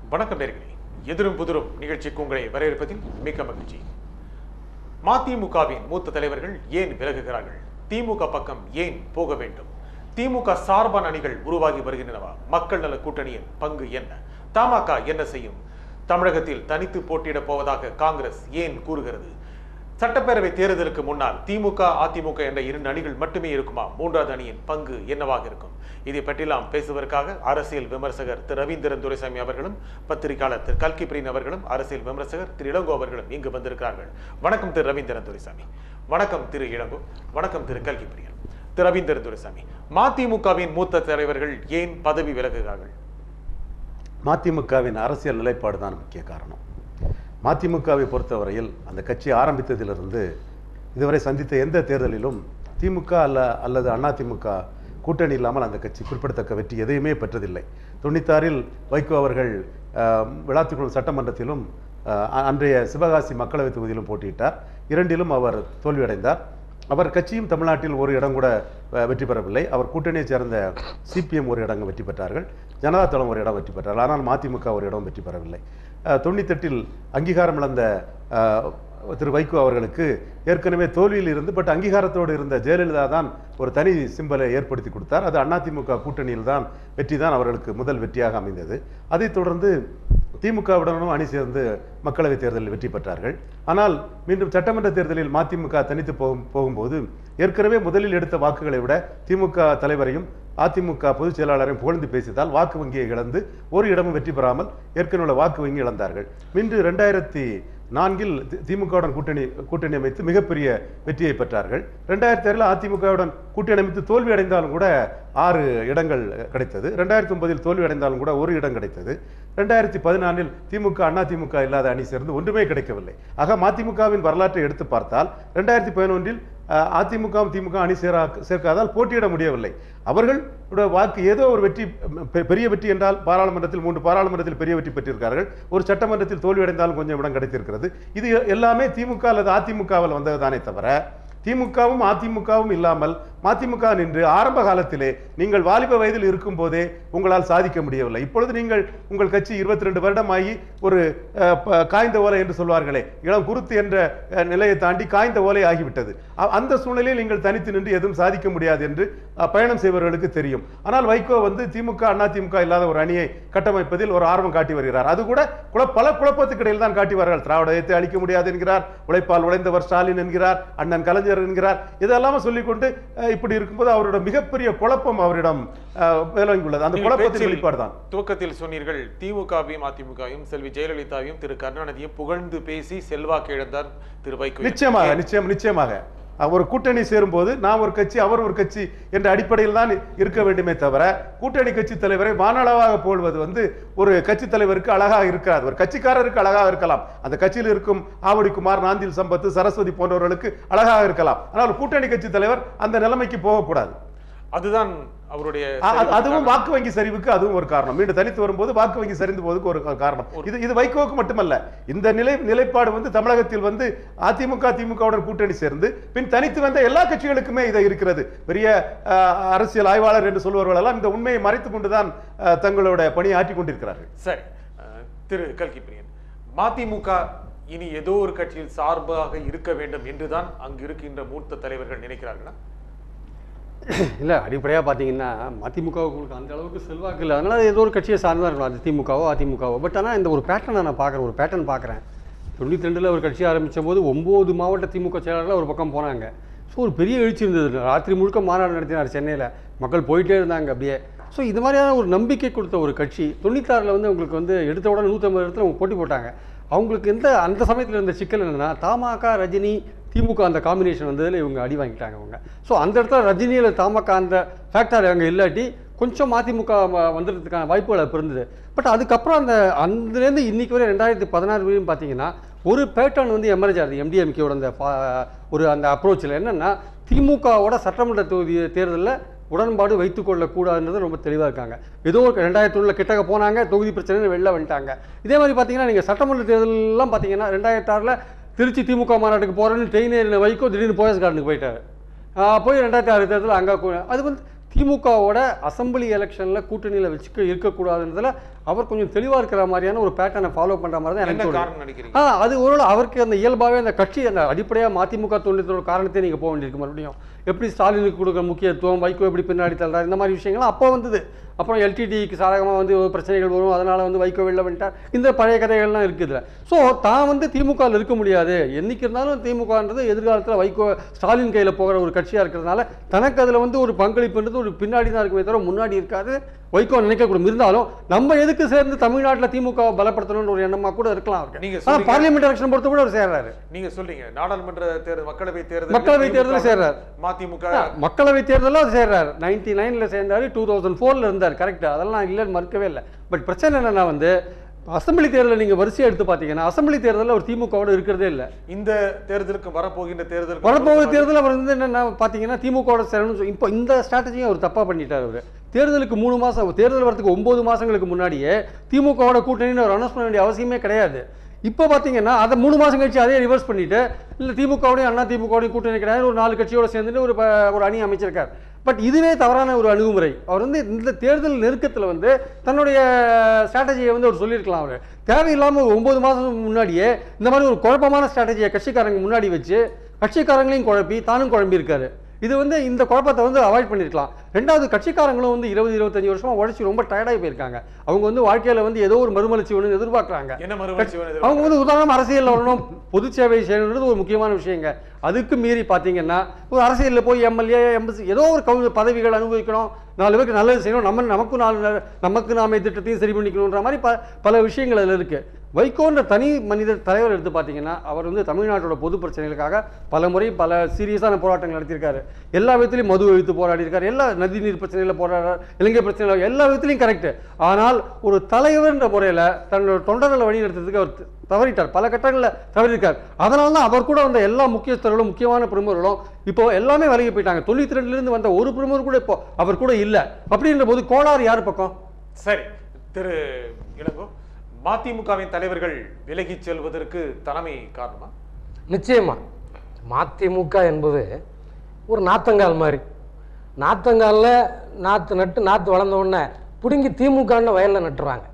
வணக்கம் நேர்களே எதிரும் புதிரும் நிகழ்ச்சிக்கு உங்களை வரவேற்பதில் மிக்க மகிழ்ச்சி மதிமுகவின் மூத்த தலைவர்கள் ஏன் விலகுகிறார்கள் திமுக பக்கம் ஏன் போக வேண்டும் திமுக சார்பான அணிகள் உருவாகி வருகின்றனவா மக்கள் நல கூட்டணியின் பங்கு என்ன தமாக என்ன செய்யும் தமிழகத்தில் தனித்து போட்டியிடப் போவதாக காங்கிரஸ் ஏன் கூறுகிறது சட்டப்பேரவை தேர்தலுக்கு முன்னால் திமுக அதிமுக என்ற இரண்டு அணிகள் மட்டுமே இருக்குமா மூன்றாவது அணியின் பங்கு என்னவாக இருக்கும் இதை பற்றிலாம் பேசுவதற்காக அரசியல் விமர்சகர் திரு ரவீந்திரன் துரைசாமி அவர்களும் பத்திரிகையாளர் திரு கல்கி பிரியன் அவர்களும் அரசியல் விமர்சகர் திரு இளங்கோ அவர்களும் இங்கு வந்திருக்கிறார்கள் வணக்கம் திரு ரவீந்திரன் துரைசாமி வணக்கம் திரு இளங்கோ வணக்கம் திரு கல்கி பிரியன் திரு ரவீந்திரன் துரைசாமி மதிமுகவின் மூத்த தலைவர்கள் ஏன் பதவி விலகுகிறார்கள் மதிமுகவின் அரசியல் நிலைப்பாடு தான் முக்கிய காரணம் மதிமுகவை பொறுத்தவரையில் அந்த கட்சி ஆரம்பித்ததிலிருந்து இதுவரை சந்தித்த எந்த தேர்தலிலும் திமுக அல்ல அல்லது அதிமுக கூட்டணி இல்லாமல் அந்த கட்சி குறிப்பிடத்தக்க வெற்றி எதையுமே பெற்றதில்லை தொண்ணூத்தாறில் வைகோ அவர்கள் அஹ், விளாத்திக்குளம் சட்டமன்றத்திலும் அஹ், அன்றைய சிவகாசி மக்களவைத் தொகுதியிலும் போட்டியிட்டார் இரண்டிலும் அவர் தோல்வியடைந்தார் அவர் கட்சியும் தமிழ்நாட்டில் ஒரு இடம் கூட அஹ், வெற்றி பெறவில்லை அவர் கூட்டணியைச் சேர்ந்த சிபிஎம் ஒரு இடம் வெற்றி பெற்றார்கள் ஜனதா தளம் ஒரு இடம் வெற்றி பெற்றார்கள் ஆனால் மதிமுக ஒரு இடம் வெற்றி பெறவில்லை அஹ், தொண்ணூத்தெட்டில் அங்கீகாரம் இழந்த அஹ், திரு வைகோ அவர்களுக்கு ஏற்கனவே தோல்வியில் இருந்து பட் அங்கீகாரத்தோடு இருந்த ஜெயலலிதா தான் ஒரு தனி சிம்பலை ஏற்படுத்தி கொடுத்தார் அது அதிமுக கூட்டணியில் தான் வெற்றி தான் அவர்களுக்கு முதல் வெற்றியாக அமைந்தது அதைத் தொடர்ந்து திமுகவுடனும் அணி சேர்ந்து மக்களவைத் தேர்தலில் வெற்றி பெற்றார்கள் ஆனால் மீண்டும் சட்டமன்ற தேர்தலில் மதிமுக தனித்து போகும் போகும்போது ஏற்கனவே முதலில் எடுத்த வாக்குகளை விட திமுக தலைவரையும் அதிமுக பொதுச் செயலாளரையும் புகழ்ந்து பேசியதால் வாக்கு வங்கியை இழந்து ஒரு இடமும் வெற்றி பெறாமல் ஏற்கனவே உள்ள வாக்கு வங்கி இழந்தார்கள் மீண்டும் ரெண்டாயிரத்தி நான்கில் தி- திமுகவுடன் கூட்டணி கூட்டணி அமைத்து மிகப்பெரிய வெற்றியை பெற்றார்கள் ரெண்டாயிரத்தி ஆறில் அதிமுகவுடன் கூட்டணி அமைத்து தோல்வி அடைந்தாலும் கூட ஆறு இடங்கள் கிடைத்தது ரெண்டாயிரத்தி ஒன்பதில் தோல்வி அடைந்தாலும் கூட ஒரு இடம் கிடைத்தது ரெண்டாயிரத்தி பதினாலில் திமுக அண்ணா திமுக இல்லாத அணி சேர்ந்து ஒன்றுமே கிடைக்கவில்லை ஆக மதிமுகவின் வரலாற்றை எடுத்து பார்த்தால் ரெண்டாயிரத்தி பதினொன்றில் அஹ், அதிமுகவும் திமுக அணி சேரா சேர்க்காதால் போட்டியிட முடியவில்லை அவர்கள் வாக்கு ஏதோ ஒரு வெற்றி பெ- பெரிய வெற்றி என்றால் பாராளுமன்றத்தில் மூன்று பாராளுமன்றத்தில் பெரிய வெற்றி பெற்றிருக்கார்கள் ஒரு சட்டமன்றத்தில் தோல்வியடைந்தாலும் கொஞ்சம் இடம் கிடைத்திருக்கிறது இது எல்லாமே திமுக அல்லது அதிமுகவில் வந்ததுதானே தவிர திமுகவும் அதிமுகவும் இல்லாமல் மதிமுக நின்று ஆரம்ப காலத்திலே நீங்கள் வாலிப வயதில் இருக்கும் போதே உங்களால் சாதிக்க முடியவில்லை இப்பொழுது நீங்கள் உங்கள் கட்சி இருபத்தி ரெண்டு வருடமாகி ஒரு அஹ், ப- காய்ந்த ஓலை என்று சொல்வார்களே இளம் குருத்து என்ற அஹ், நிலையை தாண்டி காய்ந்த ஓலை ஆகிவிட்டது அ- அந்த சூழ்நிலையில் நீங்கள் தனித்து நின்று எதுவும் சாதிக்க முடியாது என்று அஹ், பயணம் செய்பவர்களுக்கு தெரியும் ஆனால் வைகோ வந்து திமுக அண்ணா திமுக இல்லாத ஒரு அணியை கட்டமைப்பதில் ஒரு ஆர்வம் காட்டி வருகிறார் அது கூட குழ பல குழப்பத்துக்கு இடையில் தான் காட்டி வருகிறார் திராவிடத்தை அழிக்க முடியாது என்கிறார் உழைப்பால் உழைந்தவர் ஸ்டாலின் என்கிறார் அண்ணன் கலைஞர் என்கிறார் இதெல்லாம் சொல்லிக்கொண்டு அஹ், இப்படி இருக்கும்போது அவரோட மிகப்பெரிய குழப்பம் அவரிடம் அஹ், மேலோங்கியுள்ளது அந்த நீங்கள் குழப்பத்தின் பேச்சில் வெளிப்பாடு தான் துவக்கத்தில் சொன்னீர்கள் திமுகவையும் அதிமுகவையும் செல்வி ஜெயலலிதாவையும் திரு கருணாநிதியும் புகழ்ந்து பேசி செல்வாக்கு இழந்தார் திரு வைகோ நிச்சயமாக நிச்சயம் நிச்சயமாக அஹ் ஒரு கூட்டணி சேரும்போது நான் ஒரு கட்சி அவர் ஒரு கட்சி என்ற அடிப்படையில் தான் இருக்க வேண்டுமே தவிர கூட்டணி கட்சி தலைவரை வானளவாக போடுவது வந்து ஒரு கட்சி தலைவருக்கு அழகாக இருக்காது ஒரு கட்சிக்காரருக்கு அழகாக இருக்கலாம் அந்த கட்சியில் இருக்கும் ஆவடி குமார் நாந்தில் சம்பத்து சரஸ்வதி போன்றவர்களுக்கு அழகாக இருக்கலாம் ஆனால் ஒரு கூட்டணி கட்சி தலைவர் அந்த நிலைமைக்கு போகக்கூடாது அதுதான் அவருடைய அ- அ- அதுவும் செல்வாக்கு வாக்கு வங்கி சரிவுக்கு அதுவும் ஒரு காரணம் மீண்டும் தனித்து வரும்போது வாக்கு வங்கி சரிந்து போவதுக்கு ஒரு காரணம் இது இது வைகோவுக்கு மட்டுமல்ல இந்த நிலை நிலைப்பாடு வந்து தமிழகத்தில் வந்து அதிமுக திமுகவுடன் கூட்டணி சேர்ந்து பின் தனித்து வந்த எல்லா கட்சிகளுக்குமே இது இருக்கிறது பெரிய அஹ், அரசியல் ஆய்வாளர் என்று சொல்பவர்கள் எல்லாம் இந்த உண்மையை மறைத்துக் கொண்டுதான் அஹ், தங்களோட பணியை ஆற்றிக் கொண்டிருக்கிறார்கள் சரி அஹ், திரு கல்கி பிரியன் மதிமுக இனி ஏதோ ஒரு கட்சியில் சார்பாக இருக்க வேண்டும் என்றுதான் அங்கு இருக்கின்ற மூத்த தலைவர்கள் நினைக்கிறார்களா இல்லை அடிப்படையாக பார்த்தீங்கன்னா மதிமுகவுக்கு அந்த அளவுக்கு செல்வாக்கு இல்லை அதனால ஏதோ ஒரு கட்சியை சார்ந்தா இருக்கலாம் அது திமுகவோ அதிமுகவோ பட் ஆனால் இந்த ஒரு பேட்டர்னை நான் பார்க்குறேன் ஒரு பேட்டர்ன் பார்க்குறேன் தொண்ணூற்றி ரெண்டில் ஒரு கட்சி ஆரம்பித்த போது ஒம்பது மாவட்ட திமுக செயலாளர்கள் ஒரு பக்கம் போனாங்க ஸோ ஒரு பெரிய எழுச்சி இருந்தது ராத்திரி முழுக்க மாநாடு நடத்தினார் சென்னையில் மக்கள் போயிட்டே இருந்தாங்க அப்படியே ஸோ இது மாதிரியான ஒரு நம்பிக்கை கொடுத்த ஒரு கட்சி தொண்ணூத்தாறில் வந்து உங்களுக்கு வந்து எடுத்த உடனே நூற்றம்பது இடத்துல அவங்க போட்டி போட்டாங்க அவங்களுக்கு எந்த அந்த சமயத்தில் இருந்த சிக்கல் என்னன்னா தமாக ரஜினி திமுக அந்த காம்பினேஷன் வந்ததில் இவங்க அடி வாங்கிட்டாங்க அவங்க ஸோ அந்த இடத்துல ரஜினியில் தமாக அந்த ஃபேக்டர் அங்கே இல்லாட்டி கொஞ்சம் மதிமுக வ- வந்துடுறதுக்கான வாய்ப்புகள் அப்போ இருந்தது பட் அதுக்கப்புறம் அந்த அதுலேருந்து இன்னைக்கு வரை ரெண்டாயிரத்தி பதினாறு வரையும் பார்த்தீங்கன்னா ஒரு பேட்டர்ன் வந்து எமர்ஜ் ஆகுது எம்டிஎம்கேவோட அந்த பா- ஒரு அந்த அப்ரோச்சில் என்னென்னா திமுகவோட சட்டமன்ற தொகுதி தேர்தலில் உடன்பாடு வைத்துக்கொள்ளக்கூடாதுன்றது ரொம்ப தெளிவாக இருக்காங்க ஏதோ ஒரு ரெண்டாயிரத்தி ஒன்றில் கிட்டக்க போனாங்க தொகுதி பிரச்சனை வெளில வந்துட்டாங்க இதே மாதிரி பார்த்தீங்கன்னா நீங்கள் சட்டமன்ற தேர்தலெல்லாம் பார்த்தீங்கன்னா ரெண்டாயிரத்தி ஆறில் திருச்சி திமுக மாநாட்டுக்கு போகிறேன்னு ட்ரெயின் ஏறின வைக்கோ திடீர்னு போயஸ் கார்டனுக்கு போயிட்டாரு ஆஹ் போய் ரெண்டாயிரத்தி ஆறு தேர்தலில் அங்கே அது வந்து திமுகவோட அசம்பிளி எலெக்ஷனில் கூட்டணியில் வச்சுக்க இருக்கக்கூடாதுன்றதுல அவர் கொஞ்சம் தெளிவாக இருக்கிற மாதிரியான ஒரு பேட்டர்னை ஃபாலோ பண்ணுற மாதிரி தான் எனக்கு என்ன தோணுது காரணம் நினைக்கிறீங்க ஆ அது ஒரு அவருக்கு அந்த இயல்பாகவே அந்த கட்சி அந்த அடிப்படையாக மதிமுக தோன்றதோட காரணத்தை நீங்கள் போக வேண்டியிருக்கு மறுபடியும் எப்படி ஸ்டாலினுக்கு கொடுக்குற முக்கியத்துவம் வைகோ எப்படி பின்னாடி தள்ளுறாரு இந்த மாதிரி விஷயங்கள்லாம் அப்போ வந்தது அப்புறம் எல்டிடிக்கு சாதகமாக வந்து ஒரு பிரச்சனைகள் வரும் அதனால் வந்து வைகோ வெளில வந்துட்டார் இந்த பழைய கதைகள்லாம் இருக்குதுல ஸோ தான் வந்து திமுகவில் இருக்க முடியாது என்னைக்கு இருந்தாலும் திமுகன்றது எதிர்காலத்தில் வைகோ ஸ்டாலின் கையில் போகிற ஒரு கட்சியாக இருக்கிறதுனால தனக்கு அதில் வந்து ஒரு பங்களிப்புன்றது ஒரு பின்னாடி தான் இருக்குமே தவிர முன்னாடி இருக்காது வைகோ நினைக்கக்கூடும் இருந்தாலும் நம்ம எதுக்கு சேர்ந்து தமிழ்நாட்டில் திமுகவை பலப்படுத்தணும்னு ஒரு எண்ணமாக கூட இருக்கலாம் அவருக்கு நீங்க ஆனால் சொல்றீங்க- பார்லிமெண்ட் எலெக்ஷன் பொறுத்த கூட அவர் சேர்றாரு நீங்க சொல்றீங்க நாடாளுமன்ற தேர்தல் மக்களவை தேர்தல் மக்களவை தேர்தல்ல சேர்றார். மதிமுக மக்களவை தேர்தலில் அவர் சேர்றாரு நைன்டி நைனில் சேர்ந்தாரு டூ தௌசண்ட் ஃபோரில் இருந்தார் கரெக்ட் அதெல்லாம் இல்லைன்னு மறுக்கவே இல்லை பட் பிரச்சனை என்னன்னா வந்து அசெம்பிளி தேர்தலில் நீங்கள் வரிசையை எடுத்து பார்த்தீங்கன்னா அசெம்பிளி தேர்தலில் அவர் திமுகவோட இருக்கிறதே இல்லை இந்த தேர்தலுக்கு வரப்போகின்ற தேர்தலுக்கு வரப்போகிற தேர்தல் அவர் வந்து என்னென்ன பார்த்தீங்கன்னா திமுகவோட சேரணும்னு சொல்லி இப்போ இந்த ஸ்ட்ராட்டஜியும் அவர் தப்பாக பண்ணிட்டார் அவர் தேர்தலுக்கு மூணு மாதம் தேர்தல் வரதுக்கு ஒம்பது மாதங்களுக்கு முன்னாடியே திமுகவோட கூட்டணின்னு அவர் அனௌன்ஸ் பண்ண வேண்டிய அவசியமே கிடையாது இப்போ பார்த்தீங்கன்னா அதை மூணு மாதம் கழிச்சு அதே ரிவர்ஸ் பண்ணிட்டு இல்லை திமுகவோடையும் அண்ணா திமுகவோடையும் கூட்டணி கிடையாது ஒரு நாலு கட்சியோட சேர்ந்துட்டு ஒரு ப- ஒரு அணி அமைச்சிருக்கார் பட் இதுவே தவறான ஒரு அணுகுமுறை அவர் வந்து இந்த தேர்தல் நெருக்கத்தில் வந்து தன்னுடைய ஸ்ட்ராட்டஜியை வந்து அவர் சொல்லியிருக்கலாம் அவர் தேவையில்லாமல் ஒரு ஒன்பது மாதம் முன்னாடியே இந்த மாதிரி ஒரு குழப்பமான ஸ்ட்ராட்டஜியை கட்சிக்காரங்க முன்னாடி வச்சு கட்சிக்காரங்களையும் குழப்பி தானும் குழம்பி இருக்காரு இது வந்து இந்த குழப்பத்தை வந்து அவாய்ட் பண்ணியிருக்கலாம் ரெண்டாவது கட்சிக்காரங்களும் வந்து இருபது இருபத்தஞ்சு வருஷமா உழைச்சி ரொம்ப டயர்டாகி போயிருக்காங்க அவங்க வந்து வாழ்க்கையில வந்து ஏதோ ஒரு மறுமலர்ச்சி வேணும்னு எதிர்பார்க்குறாங்க என்ன மறுமலர்ச்சி வேணும் அவங்க வந்து உதாரணம் அரசியல் வரணும் பொது சேவை செய்யணுன்றது ஒரு முக்கியமான விஷயங்க அதுக்கு மீறி பார்த்தீங்கன்னா ஒரு அரசியலில் போய் எம்எல்ஏ எம்பசி ஏதோ ஒரு கவு பதவிகள் அனுபவிக்கணும் நாலு பேருக்கு நல்லது செய்யணும் நம்ம நமக்கும் நாலு ந- நமக்கு நாம திட்டத்தையும் சரி பண்ணிக்கணுன்ற மாதிரி ப பல விஷயங்கள் அதில் இருக்கு வைகோன்ற தனி மனிதர் தலைவர் எடுத்து பார்த்தீங்கன்னா அவர் வந்து தமிழ்நாட்டோட பொது பிரச்சனைகளுக்காக பல முறை பல சீரியஸான போராட்டங்கள் நடத்தியிருக்காரு எல்லா விதத்திலையும் மது எழுத்து போராடி இருக்காரு எல்லா நதிநீர் பிரச்சனையில் போராடுறாரு இலங்கை பிரச்சனையில் எல்லா விதத்திலையும் கரெக்ட் ஆனால் ஒரு தலைவர்ன்ற முறையில் தன்னோட தொண்டர்களை வழி நடத்துறதுக்கு அவர் த- தவறிட்டார் பல கட்டங்களில் தவறியிருக்கார் அதனால தான் அவர் கூட வந்த எல்லா முக்கியஸ்தர்களும் முக்கியமான பிரமுகர்களும் இப்போ எல்லாமே விலகி போயிட்டாங்க தொண்ணூத்தி ரெண்டுலேருந்து வந்த ஒரு பிரமுகர் கூட இப்போ அவர் கூட இல்லை அப்படின்ற போது கோளாறு யார் பக்கம் சரி திரு இளங்கோ மதிமுகவின் தலைவர்கள் விலகிச் செல்வதற்கு தலைமை காரணமா நிச்சயமா மதிமுக என்பது ஒரு நாத்தங்கால் மாதிரி நாத்தங்காலில் நாற்று நட்டு நாற்று வளர்ந்த உடனே பிடுங்கி திமுகன்னு வயலில் நட்டுறாங்க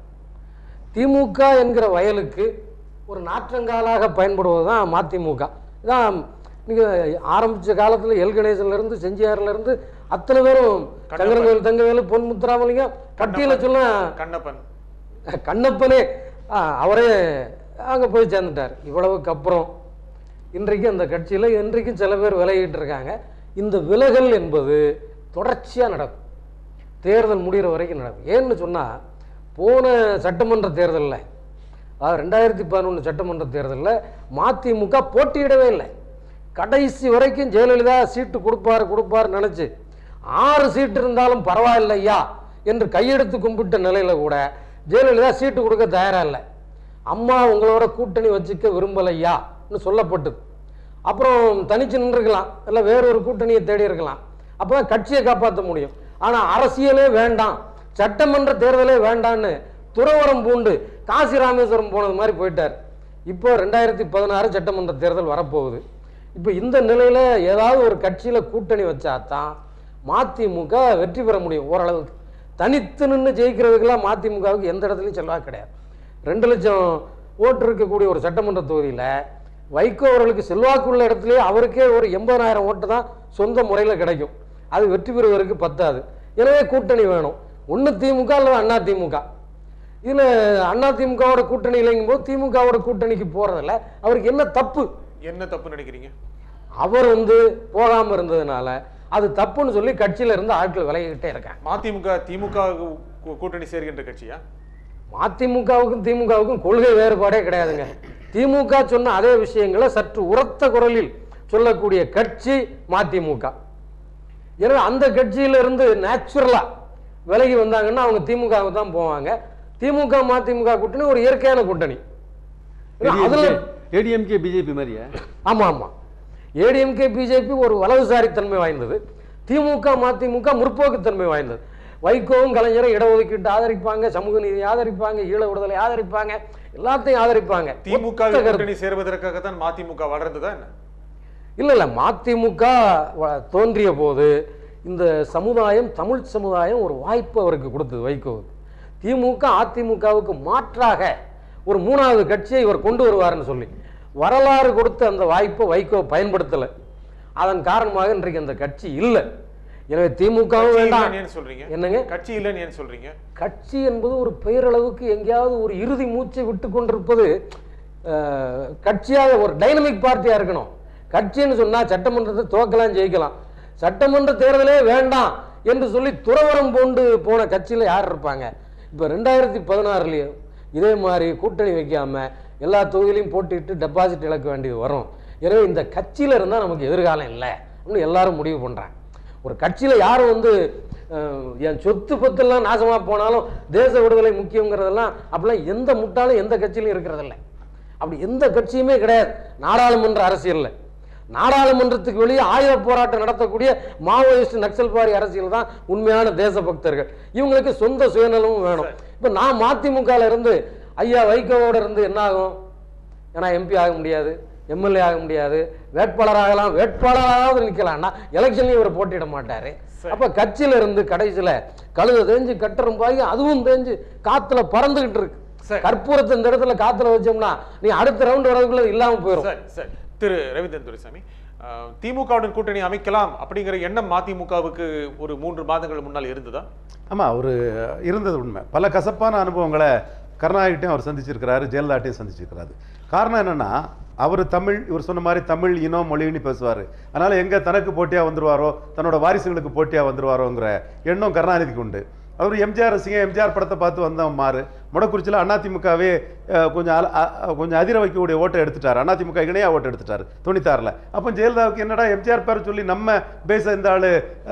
திமுக என்கிற வயலுக்கு ஒரு நாற்றங்காலாக பயன்படுவது தான் மதிமுக இதான் நீங்கள் ஆரம்பித்த காலத்தில் எல் கணேசன்லேருந்து செஞ்சியார்லேருந்து அத்தனை பேரும் சங்கரங்கோயில் தங்கவேலு பொன் முத்துராமலிங்கம் பட்டியலில் சொன்னா கண்ணப்பன் கண்ணப்பனே ஆ, அவரே அங்கே போய் சேர்ந்துட்டார் இவ்வளவுக்கு அப்புறம் இன்றைக்கு அந்த கட்சியில் இன்றைக்கும் சில பேர் விலகிட்டு இருக்காங்க இந்த விலகல் என்பது தொடர்ச்சியாக நடக்கும் தேர்தல் முடிகிற வரைக்கும் நடக்கும் ஏன்னு சொன்னால் போன சட்டமன்ற தேர்தலில் அதாவது ரெண்டாயிரத்தி பதினொன்று சட்டமன்ற தேர்தலில் மதிமுக போட்டியிடவே இல்லை கடைசி வரைக்கும் ஜெயலலிதா சீட்டு கொடுப்பாரு கொடுப்பாரு நினச்சி ஆறு சீட்டு இருந்தாலும் பரவாயில்லையா என்று கையெடுத்து கும்பிட்ட நிலையில் கூட ஜெயலலிதா சீட்டு கொடுக்க தயாராக இல்லை அம்மா உங்களோட கூட்டணி வச்சுக்க விரும்பலையான்னு சொல்லப்பட்டது அப்புறம் தனிச்சு நின்றுக்கலாம் இல்லை வேறொரு கூட்டணியை தேடி இருக்கலாம் அப்போ தான் கட்சியை காப்பாற்ற முடியும் ஆனால் அரசியலே வேண்டாம் சட்டமன்ற தேர்தலே வேண்டான்னு துறவரம் பூண்டு காசி ராமேஸ்வரம் போனது மாதிரி போயிட்டார் இப்போ ரெண்டாயிரத்தி பதினாறு சட்டமன்ற தேர்தல் வரப்போகுது இப்போ இந்த நிலையில் ஏதாவது ஒரு கட்சியில் கூட்டணி வச்சா தான் மதிமுக வெற்றி பெற முடியும் ஓரளவுக்கு தனித்து நின்று ஜெயிக்கிறதுக்கெல்லாம் மதிமுகவுக்கு எந்த இடத்துலையும் செல்வாக்கு கிடையாது ரெண்டு லட்சம் ஓட்டு இருக்கக்கூடிய ஒரு சட்டமன்ற தொகுதியில் வைகோ அவர்களுக்கு செல்வாக்குள்ள இடத்துலயே அவருக்கே ஒரு எண்பதாயிரம் ஓட்டு தான் சொந்த முறையில் கிடைக்கும் அது வெற்றி பெறுவதற்கு பத்தாது எனவே கூட்டணி வேணும் ஒன்று திமுக அல்லது அண்ணா திமுக இதில் அண்ணா திமுகவோட கூட்டணி இல்லைங்கும் போது திமுகவோட கூட்டணிக்கு போகிறதில்ல அவருக்கு என்ன தப்பு என்ன தப்பு நினைக்கிறீங்க அவர் வந்து போகாமல் இருந்ததுனால அது தப்புன்னு சொல்லி கட்சியில இருந்து ஆட்கள் விலகிக்கிட்டே இருக்காங்க மதிமுக திமுக கூ- கூட்டணி சேர்கின்ற கட்சியா மதிமுகவுக்கும் திமுகவுக்கும் கொள்கை வேறுபாடே கிடையாதுங்க திமுக சொன்ன அதே விஷயங்களை சற்று உரத்த குரலில் சொல்லக்கூடிய கட்சி மதிமுக எனவே அந்த கட்சியில இருந்து நேச்சுரலா விலகி வந்தாங்கன்னா அவங்க திமுகவுக்கு தான் போவாங்க திமுக மதிமுக கூட்டணி ஒரு இயற்கையான கூட்டணி ஏன்னா அதுல ஏடிஎம்கே பிஜேபி மாதிரியா ஆமா ஆமா ஏடிஎம்கே பிஜேபி ஒரு வலதுசாரித்தன்மை வாய்ந்தது திமுக மதிமுக முற்போக்குத்தன்மை வாய்ந்தது வைகோவும் கலைஞரும் இடஒதுக்கீட்டு ஆதரிப்பாங்க சமூக நீதி ஆதரிப்பாங்க ஈழ விடுதலை ஆதரிப்பாங்க எல்லாத்தையும் ஆதரிப்பாங்க திமுக ஒத்த கருத்து. கூட்டணி சேர்வதற்காக தான் மதிமுக வளர்ந்ததா என்ன இல்ல இல்ல மதிமுக வ- தோன்றிய போது இந்த சமுதாயம் தமிழ் சமுதாயம் ஒரு வாய்ப்பு அவருக்கு கொடுத்தது வைகோவுக்கு திமுக அதிமுகவுக்கு மாற்றாக ஒரு மூணாவது கட்சியை இவர் கொண்டு வருவார்னு சொல்லி வரலாறு கொடுத்த அந்த வாய்ப்பை வைகோ பயன்படுத்தலை அதன் காரணமாக இன்றைக்கு அந்த கட்சி இல்லை எனவே திமுகவும் கட்சி வேண்டாம் இல்லைன்னு ஏன் சொல்றீங்க என்னங்க கட்சி இல்லைன்னு ஏன் சொல்றீங்க கட்சி என்பது ஒரு பெயரளவுக்கு எங்கேயாவது ஒரு இறுதி மூச்சை விட்டு கொண்டிருப்பது அஹ், கட்சியாக ஒரு டைனமிக் பார்ட்டியா இருக்கணும் கட்சின்னு சொன்னா சட்டமன்றத்தை துவக்கலாம் ஜெயிக்கலாம் சட்டமன்ற தேர்தலே வேண்டாம் என்று சொல்லி துறவரம் பூண்டு போன கட்சியில யார் இருப்பாங்க இப்போ ரெண்டாயிரத்தி பதினாறுலயும் இதே மாதிரி கூட்டணி வைக்காம எல்லா தொகுதியிலையும் போட்டிட்டு டெபாசிட் இழக்க வேண்டியது வரும் எனவே இந்த கட்சியில இருந்தா நமக்கு எதிர்காலம் இல்லை அப்படின்னு எல்லாரும் முடிவு பண்றாங்க ஒரு கட்சியில யாரும் வந்து அஹ், என் சொத்து பத்தெல்லாம் நாசமா போனாலும் தேச விடுதலை முக்கியங்கிறதெல்லாம் அப்படிலாம் எந்த முட்டாளும் எந்த கட்சியிலும் இருக்கிறதில்ல அப்படி எந்த கட்சியுமே கிடையாது நாடாளுமன்ற அரசியல்ல நாடாளுமன்றத்துக்கு வெளியே ஆயுத போராட்டம் நடத்தக்கூடிய மாவோயிஸ்ட் நக்சல்பாரி அரசியல் தான் உண்மையான தேசபக்தர்கள் இவங்களுக்கு சொந்த சுயநலமும் வேணும் இப்போ நான் மதிமுகல இருந்து ஐயா வைகோவோட இருந்து என்ன ஆகும் ஏன்னா எம்பி ஆக முடியாது எம்எல்ஏ ஆக முடியாது வேட்பாளராகலாம் வேட்பாளராவது நிற்கலாம்னா எலெக்ஷன்லையும் இவர் போட்டியிட மாட்டாரு அப்ப கட்சியில இருந்து கடைசியில கழுத தேஞ்சு கட்டரும் பாய் அதுவும் தேஞ்சு காத்துல பறந்துகிட்டு இருக்கு சரி. கற்பூரத்தை இந்த இடத்துல காத்துல வச்சோம்னா நீ அடுத்த ரவுண்ட் வரதுக்குள்ள இல்லாம போயிடும் சரி சரி திரு ரவீந்திரன் துரைசாமி அஹ், திமுகவுடன் கூட்டணி அமைக்கலாம் அப்படிங்கிற எண்ணம் மதிமுகவுக்கு ஒரு மூன்று மாதங்கள் முன்னால் இருந்ததா ஆமாம் அவர் இருந்தது உண்மை பல கசப்பான அனுபவங்களை கருணாகிட்டையும் அவர் சந்திச்சிருக்கிறாரு ஜெயலலிதாட்டையும் சந்திச்சிருக்கிறாரு காரணம் என்னன்னா அவர் தமிழ் இவர் சொன்ன மாதிரி தமிழ் இனம் மொழின்னு பேசுவார் அதனால எங்க தனக்கு போட்டியா வந்துருவாரோ தன்னோட வாரிசுகளுக்கு போட்டியா வந்துருவாரோங்கிற எண்ணம் கருணாநிதிக்கு உண்டு அவர் எம்ஜிஆர் ரசிகன் எம்ஜிஆர் படத்தை பார்த்து வந்தவன் மாறு முடக்குறிச்சியில் அதிமுகவே அஹ், கொஞ்சம் அல- அ- அ- கொஞ்சம் அதிர வைக்கக்கூடிய ஓட்டை எடுத்துட்டார் அதிமுக இணையா ஓட்டை எடுத்துட்டார் தொண்ணூத்தாறில் அப்போ ஜெயலலிதாவுக்கு என்னடா எம்ஜிஆர் பேரை சொல்லி நம்ம பேச இந்த ஆள்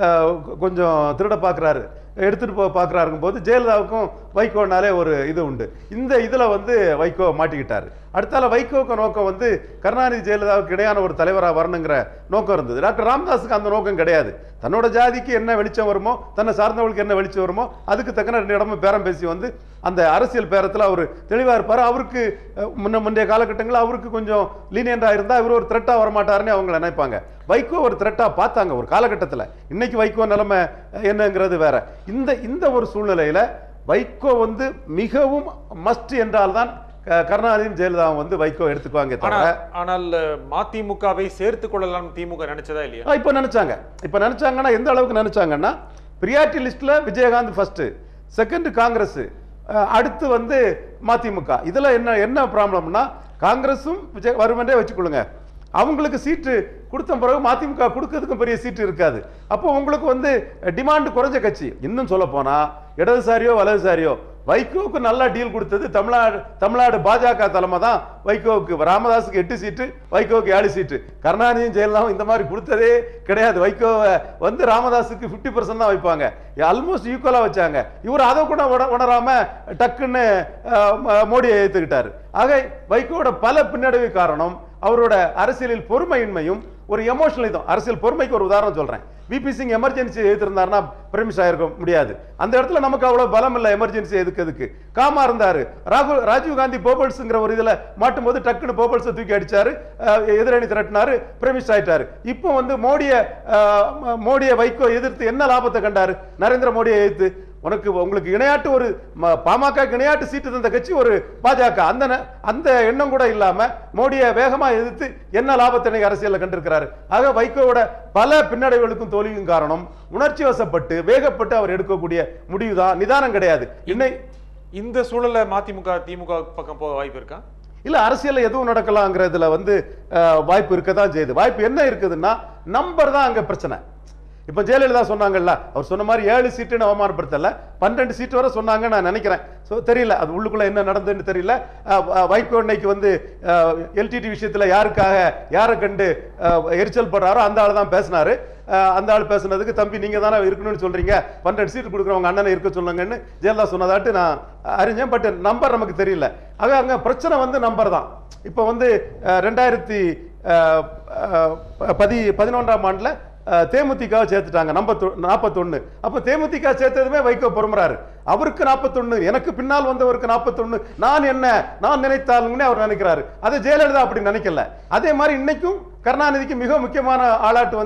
கொஞ்சம் திருட பார்க்குறாரு எடுத்துட்டு போக பார்க்குறாருங்கும் போது ஜெயலலிதாவுக்கும் வைகோனாலே ஒரு இது உண்டு இந்த இதில் வந்து வைகோ மாட்டிக்கிட்டாரு அடுத்தால வைகோக்கு நோக்கம் வந்து கருணாநிதி ஜெயலலிதாவுக்கு இடையான ஒரு தலைவராக வரணுங்கிற நோக்கம் இருந்தது டாக்டர் ராமதாஸுக்கு அந்த நோக்கம் கிடையாது தன்னோட ஜாதிக்கு என்ன வெளிச்சம் வருமோ தன்னை சார்ந்தவர்களுக்கு என்ன வெளிச்சம் வருமோ அதுக்கு தக்கன ரெண்டு இடமும் பேரம் பேசி வந்து அந்த அரசியல் பேரத்தில் அவர் தெளிவாக இருப்பார் அவருக்கு அஹ், முன்ன முந்தைய காலகட்டங்களில் அவருக்கு கொஞ்சம் லீனியண்டாக இருந்தால் இவர் ஒரு த்ரெட்டாக வரமாட்டாருன்னு அவங்க நினைப்பாங்க வைகோ ஒரு த்ரெட்டாக பார்த்தாங்க ஒரு காலகட்டத்தில் இன்னைக்கு வைகோ நிலைமை அஹ், என்னங்கிறது வேற இந்த இந்த ஒரு சூழ்நிலையில் வைகோ வந்து மிகவும் மஸ்ட் என்றால்தான் க- கருணாநிதியும் ஜெயலலிதாவும் வந்து வைகோ எடுத்துக்குவாங்க தவிர ஆனால் ஆனால் அஹ், மதிமுகவை சேர்த்துக் கொள்ளலாம் திமுக நினைச்சதா இல்லையா ஆ, இப்ப நினைச்சாங்க இப்ப நினைச்சாங்கன்னா எந்த அளவுக்கு நினைச்சாங்கன்னா பிரியாரிட்டி லிஸ்ட்ல விஜயகாந்த் ஃபர்ஸ்ட் செகண்ட் காங்கிரஸ் அஹ், அடுத்து வந்து மதிமுக இதுல என்ன என்ன ப்ராப்ளம்னா காங்கிரஸும் விஜய் வருமென்றே வச்சுக்கொள்ளுங்க அவங்களுக்கு சீட்டு கொடுத்த பிறகு மதிமுக கொடுக்கறதுக்கும் பெரிய சீட்டு இருக்காது அப்போ உங்களுக்கு வந்து டிமாண்ட் குறைஞ்ச கட்சி இன்னும் சொல்ல போனா இடதுசாரியோ வலதுசாரியோ வைகோவுக்கு நல்லா டீல் கொடுத்தது தமிழ்நாடு தமிழ்நாடு பாஜக தலைமை தான் வைகோவுக்கு ராமதாஸுக்கு எட்டு சீட்டு வைகோவுக்கு ஏழு சீட்டு கருணாநிதியும் ஜெயலலிதாவும் இந்த மாதிரி கொடுத்ததே கிடையாது வைகோவை வந்து ராமதாஸுக்கு ஃபிஃப்டி பர்சன்ட் தான் வைப்பாங்க ஆல்மோஸ்ட் ஈக்குவலாக வச்சாங்க இவர் அதை கூட உண உணராம டக்குன்னு அஹ், ம- மோடியை ஏற்றுக்கிட்டாரு ஆக வைகோவோட பல பின்னடைவு காரணம் அவரோட அரசியலில் பொறுமையின்மையும் ஒரு எமோஷனல் இதுவும் அரசியல் பொறுமைக்கு ஒரு உதாரணம் சொல்றேன் விபி சிங் எமர்ஜென்சி எதிர்த்திருந்தாருன்னா பிரமிஷ் ஆயிருக்க முடியாது அந்த இடத்துல நமக்கு அவ்வளவு பலம் இல்லை எமர்ஜென்சி எதுக்கு காமா இருந்தாரு ராகுல் ராஜீவ் காந்தி போபல்ஸ்ங்கிற ஒரு இதுல மாட்டும் போது டக்குன்னு போபல்ஸை தூக்கி அடிச்சாரு அஹ், எதிரணி திரட்டினாரு பிரமிஷ் ஆயிட்டாரு இப்போ வந்து மோடிய அஹ், மோடியை வைகோ எதிர்த்து என்ன லாபத்தை கண்டாரு நரேந்திர மோடியை எதிர்த்து உனக்கு உங்களுக்கு இணையாட்டு ஒரு ம- பாமக இணையாட்டு சீட்டு தந்த கட்சி ஒரு பாஜக அந்த ந- அந்த எண்ணம் கூட இல்லாம மோடியை வேகமா எதிர்த்து என்ன லாபத்தை இன்னைக்கு அரசியல்ல கண்டிருக்கிறாரு ஆக வைகோவோட பல பின்னடைவுகளுக்கும் தோல்வியும் காரணம் உணர்ச்சி வசப்பட்டு வேகப்பட்டு அவர் எடுக்கக்கூடிய முடிவுதான் நிதானம் கிடையாது இன்னை இந்த சூழல்ல மதிமுக திமுக பக்கம் போக வாய்ப்பு இருக்கா இல்ல அரசியல்ல எதுவும் நடக்கலாங்கிறதுல வந்து அஹ், வாய்ப்பு இருக்கதான் செய்யுது வாய்ப்பு என்ன இருக்குதுன்னா நம்பர் தான் அங்க பிரச்சனை இப்ப ஜெயலலிதா சொன்னாங்கல்ல அவர் சொன்ன மாதிரி ஏழு சீட்டுன்னு அவமானப்படுத்தல பன்னெண்டு சீட்டு வரை சொன்னாங்க நான் நினைக்கிறேன் ஸோ தெரியல அது உள்ளுக்குள்ள என்ன நடந்ததுன்னு தெரியல அஹ், அஹ், வைகோ இன்னைக்கு வந்து எல்டிடி விஷயத்துல யாருக்காக யாரை கண்டு அஹ், எரிச்சல் படுறாரோ அந்த ஆள் தான் பேசினாரு அஹ், அந்த ஆள் பேசுனதுக்கு தம்பி நீங்க தானே இருக்கணும்னு சொல்றீங்க பன்னெண்டு சீட்டு கொடுக்குறவங்க அண்ணனை இருக்க சொல்லுங்கன்னு ஜெயலலிதா சொன்னதாட்டு நான் அறிஞ்சேன் பட் நம்பர் நமக்கு தெரியல ஆக அங்க பிரச்சனை வந்து நம்பர் தான் இப்போ வந்து அஹ், ரெண்டாயிரத்தி அஹ், அஹ், பதி பதினொன்றாம் ஆண்டுல அஹ், தேமுதிகவை சேர்த்துட்டாங்க நம்ம நாற்பத்தொன்னு அப்போ தேமுதிக சேர்த்ததுமே வைகோ பொறுமுறாரு அவருக்கு நாற்பத்தொன்னு எனக்கு பின்னால் வந்தவருக்கு நாற்பத்தொன்னு நான் என்ன நான் நினைத்தாலும்னே அவர் நினைக்கிறாரு அது ஜெயலலிதா அப்படி நினைக்கல அதே மாதிரி இன்னைக்கும் கருணாநிதிக்கு மிக முக்கியமான ஆளாட்டு வந்து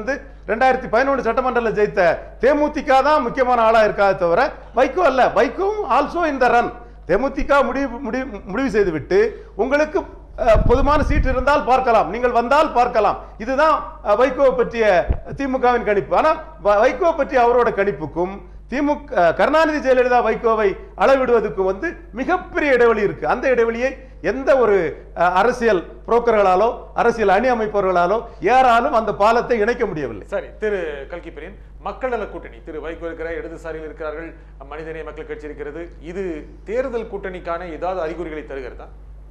ரெண்டாயிரத்தி பதினொன்று சட்டமன்றத்தில் ஜெயித்த தேமுதிக தான் முக்கியமான ஆளா இருக்காது தவிர வைகோ அல்ல வைகோவும் ஆல்சோ இந்த ரன் தேமுதிக முடிவு முடிவு முடிவு செய்துவிட்டு உங்களுக்கு அஹ், பொதுமான சீட் இருந்தால் பார்க்கலாம் நீங்கள் வந்தால் பார்க்கலாம் இதுதான் அஹ், வைகோ பற்றிய திமுகவின் கணிப்பு ஆனால் வ- வைகோ பற்றிய அவரோட கணிப்புக்கும் திமுக அஹ், கருணாநிதி ஜெயலலிதா வைகோவை அளவிடுவதற்கும் வந்து மிகப்பெரிய இடைவெளி இருக்கு அந்த இடைவெளியை எந்த ஒரு அஹ், அரசியல் புரோக்கர்களாலோ அரசியல் அணி அமைப்பவர்களாலோ யாராலும் அந்த பாலத்தை இணைக்க முடியவில்லை சரி திரு கல்கி பிரியன் மக்கள் நல கூட்டணி திரு வைகோ இருக்கிற இடதுசாரியில் இருக்கிறார்கள் மனிதநேய மக்கள் கட்சி இருக்கிறது இது தேர்தல் கூட்டணிக்கான ஏதாவது அறிகுறிகளை தருகிறதா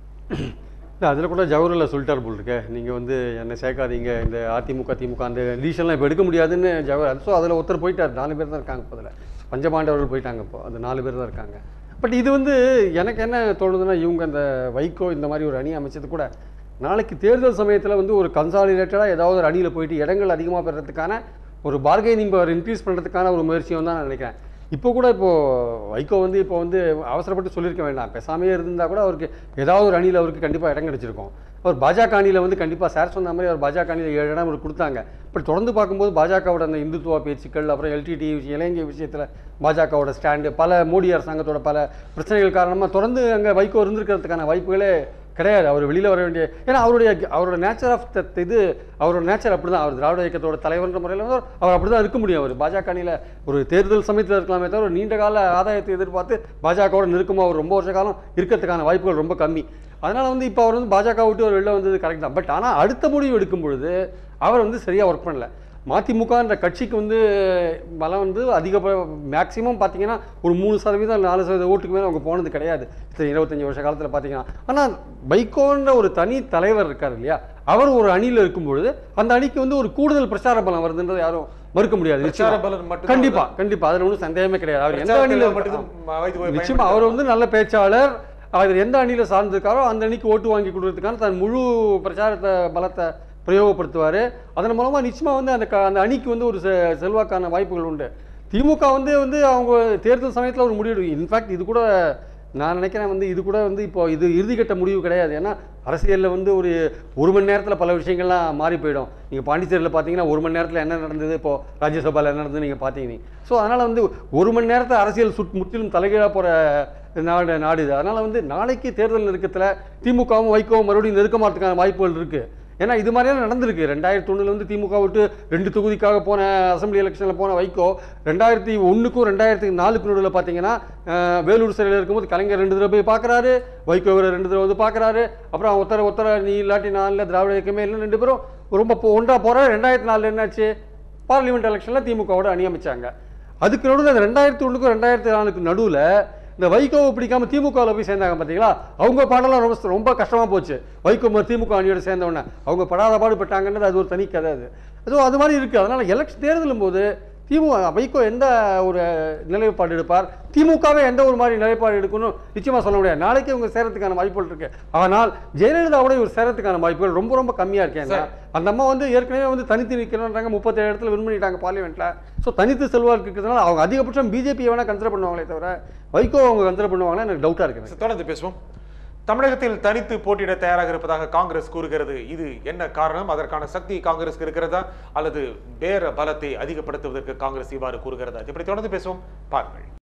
இல்லை அதில் கூட ஜவஹர்லால் சொல்லிட்டார் போல் இருக்கே நீங்கள் வந்து என்னை சேர்க்காதீங்க இந்த அதிமுக திமுக அந்த டிசிஷன்லாம் இப்போ எடுக்க முடியாதுன்னு ஜவஹர் ஸோ அதில் ஒருத்தர் போயிட்டார் நாலு பேர் தான் இருக்காங்க இப்போ அதில் பஞ்சபாண்டவர்கள் போயிட்டாங்க இப்போ அந்த நாலு பேர் தான் இருக்காங்க பட் இது வந்து எனக்கு என்ன தோணுதுன்னா இவங்க அந்த வைகோ இந்த மாதிரி ஒரு அணி அமைச்சது கூட நாளைக்கு தேர்தல் சமயத்தில் வந்து ஒரு கன்சாலிடேட்டடாக ஏதாவது ஒரு அணியில் போயிட்டு இடங்கள் அதிகமாக பெறதுக்கான ஒரு பார்கெனிங் பவர் இன்க்ரீஸ் பண்ணுறதுக்கான ஒரு முயற்சியும் தான் நான் நினைக்கிறேன் இப்போ கூட இப்போ வைகோ வந்து இப்போ வந்து அவசரப்பட்டு சொல்லியிருக்க வேண்டாம் பேசாமையே இருந்தால் கூட அவருக்கு ஏதாவது ஒரு அணியில் அவருக்கு கண்டிப்பாக இடம் கிடைச்சிருக்கும் அவர் பாஜக அணியில் வந்து கண்டிப்பாக சார் சொன்ன மாதிரி அவர் பாஜக அணியில் ஏழு இடம் அவருக்கு கொடுத்தாங்க பட் தொடர்ந்து பார்க்கும்போது பாஜகவோட அந்த இந்துத்துவ பேச்சுக்கள் அப்புறம் எல்டிடி விஷயம் இலங்கை விஷயத்தில் பாஜகவோட ஸ்டாண்டு பல மோடி அரசாங்கத்தோட பல பிரச்சனைகள் காரணமாக தொடர்ந்து அங்கே வைகோ இருந்திருக்கிறதுக்கான வாய்ப்புகளே கிடையாது அவர் வெளியில் வர வேண்டிய ஏன்னா அவருடைய அவரோட நேச்சர் ஆஃப் த இது அவரோட நேச்சர் அப்படி தான் அவர் திராவிட இயக்கத்தோட தலைவர்ன்ற முறையில் வந்து அவர் அப்படி தான் இருக்க முடியும் அவர் பாஜக அணியில் ஒரு தேர்தல் சமயத்தில் இருக்கலாமே தவிர ஒரு நீண்ட கால ஆதாயத்தை எதிர்பார்த்து பாஜகவோட நெருக்கமாக அவர் ரொம்ப வருஷ காலம் இருக்கிறதுக்கான வாய்ப்புகள் ரொம்ப கம்மி அதனால் வந்து இப்போ அவர் வந்து பாஜக விட்டு அவர் வெளில வந்தது கரெக்ட் தான் பட் ஆனால் அடுத்த முடிவு எடுக்கும் பொழுது அவர் வந்து சரியாக ஒர்க் பண்ணல மதிமுகன்ற கட்சிக்கு வந்து பலம் வந்து அதிக மேக்ஸிமம் பார்த்தீங்கன்னா ஒரு மூணு சதவீதம் இல்ல நாலு சதவீதம் ஓட்டுக்கு மேலே அவங்க போனது கிடையாது இத்தனை இருபத்தஞ்சு வருஷ காலத்தில் பார்த்தீங்கன்னா ஆனால் பைக்கோன்ற ஒரு தனி தலைவர் இருக்கார் இல்லையா அவர் ஒரு அணியில் இருக்கும் பொழுது அந்த அணிக்கு வந்து ஒரு கூடுதல் பிரச்சார பலம் வருதுன்றது யாரும் மறுக்க முடியாது பிரச்சார நிச்சயமா. பலன் மட்டும் கண்டிப்பா கண்டிப்பா அதுல ஒன்றும் சந்தேகமே கிடையாது அவர் எந்த பிரச்சாரத்தில் அணியில் மட்டும்தான் வைகோவை நிச்சயமா அவர் வந்து நல்ல பேச்சாளர் அவர் எந்த அணியில் சார்ந்திருக்காரோ அந்த அணிக்கு ஓட்டு வாங்கி கொடுக்கறதுக்கான தன் முழு பிரச்சாரத்தை பலத்தை பிரயோகப்படுத்துவார் அதன் மூலமாக நிச்சயமாக வந்து அந்த க- அந்த அணிக்கு வந்து ஒரு செ- செல்வாக்கான வாய்ப்புகள் உண்டு திமுக வந்து வந்து அவங்க தேர்தல் சமயத்தில் ஒரு முடிவு இன்ஃபேக்ட் இது கூட நான் நினைக்கிறேன் வந்து இது கூட வந்து இப்போ இது இறுதிக்கட்ட முடிவு கிடையாது ஏன்னா அரசியலில் வந்து ஒரு ஒரு மணி நேரத்தில் பல விஷயங்கள்லாம் மாறி போயிடும் நீங்கள் பாண்டிச்சேரியில் பார்த்தீங்கன்னா ஒரு மணி நேரத்தில் என்ன நடந்தது இப்போ ராஜ்யசபாவில் என்ன நடந்தது நீங்கள் பார்த்தீங்க ஸோ அதனால் வந்து ஒரு மணி நேரத்தில் அரசியல் சுட் முற்றிலும் தலைகீழாக போகிற நாடு நாடு இது அதனால் வந்து நாளைக்கு தேர்தல் நெருக்கத்தில் திமுகவும் வைகோவும் மறுபடியும் நெருக்கமாகிறதுக்கான வாய்ப்புகள் இருக்குது ஏன்னா இது மாதிரியான நடந்திருக்கு ரெண்டாயிரத்தி ஒண்ணுல வந்து திமுக விட்டு ரெண்டு தொகுதிக்காக போன அசெம்பிளி எலெக்ஷனில் போன வைகோ ரெண்டாயிரத்தி ஒன்றுக்கும் ரெண்டாயிரத்தி நாலுக்கு நடுவில் பார்த்தீங்கன்னா அஹ், வேலூர் சிறையில் இருக்கும்போது கலைஞர் ரெண்டு தடவை போய் பார்க்குறாரு வைகோ இவரை ரெண்டு தடவை வந்து பார்க்குறாரு அப்புறம் ஒருத்தர ஒருத்தர நீ இல்லாட்டி நான் இல்லை திராவிட இயக்கமே இல்லை ரெண்டு பேரும் ரொம்ப போ- ஒன்றா போகிற ரெண்டாயிரத்தி நாலில் என்னாச்சு பார்லிமெண்ட் எலெக்ஷனில் திமுகவோட அணி அமைச்சாங்க அதுக்கு நடுவில் அந்த ரெண்டாயிரத்தி ஒன்றுக்கும் ரெண்டாயிரத்தி நாலுக்கு நடுவில் இந்த வைகோவை பிடிக்காம திமுகவில் போய் சேர்ந்தாங்க பார்த்தீங்களா அவங்க பாடலாம் ரொம்ப ரொம்ப கஷ்டமாக போச்சு வைகோ ம- திமுக அணியோட சேர்ந்த உடனே அவங்க படாத பாடுபட்டாங்கன்றது அது ஒரு தனி கதை அது அதுவும் அது மாதிரி இருக்குது அதனால் எலெக்ஷன் தேர்தலும் போது திமுக வைகோ எந்த ஒரு நிலைப்பாடு எடுப்பார் திமுகவே எந்த ஒரு மாதிரி நிலைப்பாடு எடுக்கணும் நிச்சயமாக சொல்ல முடியாது நாளைக்கு இவங்க சேரத்துக்கான வாய்ப்புகள் இருக்கு ஆனால் ஜெயலலிதாவோட இவர் சேரத்துக்கான வாய்ப்புகள் ரொம்ப ரொம்ப கம்மியாக இருக்கு ஏன்னா அந்த அம்மா வந்து ஏற்கனவே வந்து தனித்து நிற்கிறோன்றாங்க முப்பத்தேழு இடத்துல வின் பண்ணிட்டாங்க பார்லிமெண்ட்ல ஸோ தனித்து செல்வாக்கு இருக்கிறதுனால அவங்க அதிகபட்சம் பிஜேபி வேணா கன்சிடர் பண்ணுவாங்களே தவிர வைகோ அவங்க கன்சிடர் பண்ணுவாங்களா எனக்கு டவுட்டாக இருக்கு எனக்கு. தொடர்ந்து பேசுவோம் தமிழகத்தில் தனித்து போட்டியிட தயாராக இருப்பதாக காங்கிரஸ் கூறுகிறது இது என்ன காரணம் அதற்கான சக்தி காங்கிரஸ்க்கு இருக்கிறதா அல்லது வேற பலத்தை அதிகப்படுத்துவதற்கு காங்கிரஸ் இவ்வாறு கூறுகிறதா இப்படி தொடர்ந்து பேசுவோம் பாருங்கள்